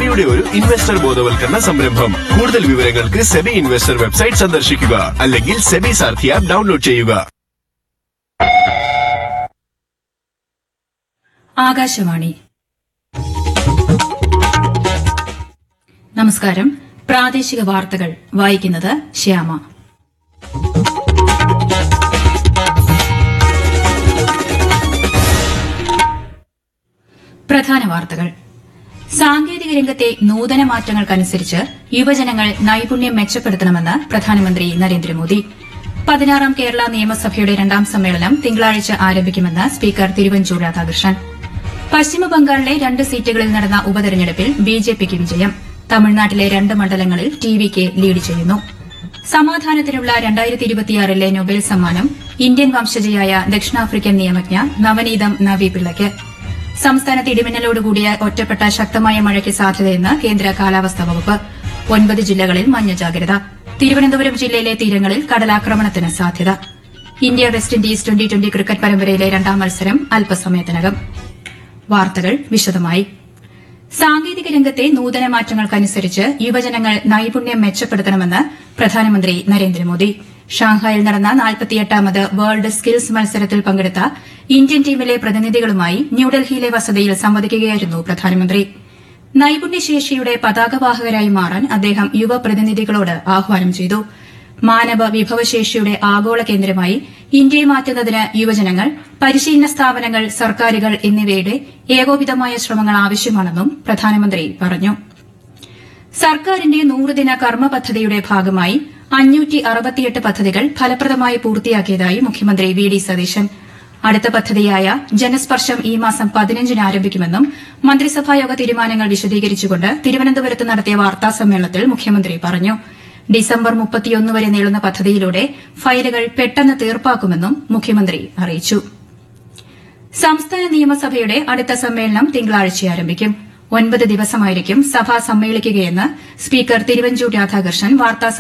സെബിയുടെ ഒരു ഇൻവെസ്റ്റർ ബോധവൽക്കരണ സംരംഭം കൂടുതൽ വിവരങ്ങൾക്ക് സെബി ഇൻവെസ്റ്റർ വെബ്സൈറ്റ് സന്ദർശിക്കുക അല്ലെങ്കിൽ സെബി സാർഥി ആപ്പ് ഡൗൺലോഡ് ചെയ്യുക ആകാശവാണി നമസ്കാരം പ്രാദേശിക വാർത്തകൾ വായിക്കുന്നത് ശ്യാമ പ്രധാന വാർത്തകൾ സാങ്കേതിക രംഗത്തെ നൂതന മാറ്റങ്ങൾക്കനുസരിച്ച് യുവജനങ്ങൾ നൈപുണ്യം മെച്ചപ്പെടുത്തണമെന്ന് പ്രധാനമന്ത്രി നരേന്ദ്രമോദി പതിനാറാം കേരള നിയമസഭയുടെ രണ്ടാം സമ്മേളനം തിങ്കളാഴ്ച ആരംഭിക്കുമെന്ന് സ്പീക്കർ തിരുവഞ്ചൂർ രാധാകൃഷ്ണൻ പശ്ചിമബംഗാളിലെ രണ്ട് സീറ്റുകളിൽ നടന്ന ഉപതെരഞ്ഞെടുപ്പിൽ ബിജെപിക്ക് വിജയം തമിഴ്നാട്ടിലെ രണ്ട് മണ്ഡലങ്ങളിൽ ടിവിക്ക് ലീഡ് ചെയ്യുന്നു സമാധാനത്തിനുള്ള രണ്ടായിരത്തി ഇരുപത്തിയാറിലെ നൊബേൽ സമ്മാനം ഇന്ത്യൻ വംശജയായ ദക്ഷിണാഫ്രിക്കൻ നിയമജ്ഞ നവനീതം നവി പിള്ളയ്ക്ക് സംസ്ഥാനത്ത് ഇടിമിന്നലോടുകൂടിയ ഒറ്റപ്പെട്ട ശക്തമായ മഴയ്ക്ക് സാധ്യതയെന്ന് കേന്ദ്ര കാലാവസ്ഥാ വകുപ്പ് ഒൻപത് ജില്ലകളിൽ മഞ്ഞ ജാഗ്രത തിരുവനന്തപുരം ജില്ലയിലെ തീരങ്ങളിൽ കടലാക്രമണത്തിന് സാധ്യത India West Indies twenty twenty cricket പരമ്പരയിലെ രണ്ടാം മത്സരം അല്പസമയത്തിനകം വാർത്തകൾ വിശദമായി സാങ്കേതിക രംഗത്തെ നൂതന മാറ്റങ്ങൾക്കനുസരിച്ച് യുവജനങ്ങൾ നൈപുണ്യം മെച്ചപ്പെടുത്തണമെന്ന് പ്രധാനമന്ത്രി നരേന്ദ്രമോദി ഷാങ്ഹായിൽ നടന്ന നാൽപ്പത്തിയെട്ടാമത് വേൾഡ് സ്കിൽസ് മത്സരത്തിൽ പങ്കെടുത്ത ഇന്ത്യൻ ടീമിലെ പ്രതിനിധികളുമായി ന്യൂഡൽഹിയിലെ വസതിയിൽ സംവദിക്കുകയായിരുന്നു പ്രധാനമന്ത്രി നൈപുണ്യശേഷിയുടെ പതാകവാഹകരായി മാറാൻ അദ്ദേഹം യുവ പ്രതിനിധികളോട് ആഹ്വാനം ചെയ്തു മാനവ വിഭവശേഷിയുടെ ആഗോള കേന്ദ്രമായി ഇന്ത്യയെ മാറ്റുന്നതിന് യുവജനങ്ങൾ പരിശീലന സ്ഥാപനങ്ങൾ സർക്കാരുകൾ എന്നിവയുടെ ഏകോപിതമായ ശ്രമങ്ങൾ ആവശ്യമാണെന്നും പ്രധാനമന്ത്രി പറഞ്ഞു സർക്കാരിന്റെ നൂറുദിന കർമ്മ പദ്ധതിയുടെ ഭാഗമായി അഞ്ഞൂറ്റി അറുപത്തിയെട്ട് പദ്ധതികൾ ഫലപ്രദമായി പൂർത്തിയാക്കിയതായി മുഖ്യമന്ത്രി വി ഡി സതീശൻ അടുത്ത പദ്ധതിയായ ജനസ്പർശം ഈ മാസം പതിനഞ്ചിന് ആരംഭിക്കുമെന്നും മന്ത്രിസഭായോഗ തീരുമാനങ്ങൾ വിശദീകരിച്ചുകൊണ്ട് തിരുവനന്തപുരത്ത് നടത്തിയ വാർത്താ സമ്മേളനത്തിൽ മുഖ്യമന്ത്രി പറഞ്ഞു ഡിസംബർ മുപ്പത്തിയൊന്ന് വരെ നീളുന്ന പദ്ധതിയിലൂടെ ഫയലുകൾ പെട്ടെന്ന് തീർപ്പാക്കുമെന്നും മുഖ്യമന്ത്രി അറിയിച്ചു സംസ്ഥാന നിയമസഭയുടെ അടുത്ത സമ്മേളനം തിങ്കളാഴ്ച ആരംഭിക്കും ഒൻപത് ദിവസമായിരിക്കും സഭ സമ്മേളിക്കുകയെന്ന് സ്പീക്കർ തിരുവഞ്ചൂർ രാധാകൃഷ്ണൻ വാർത്താ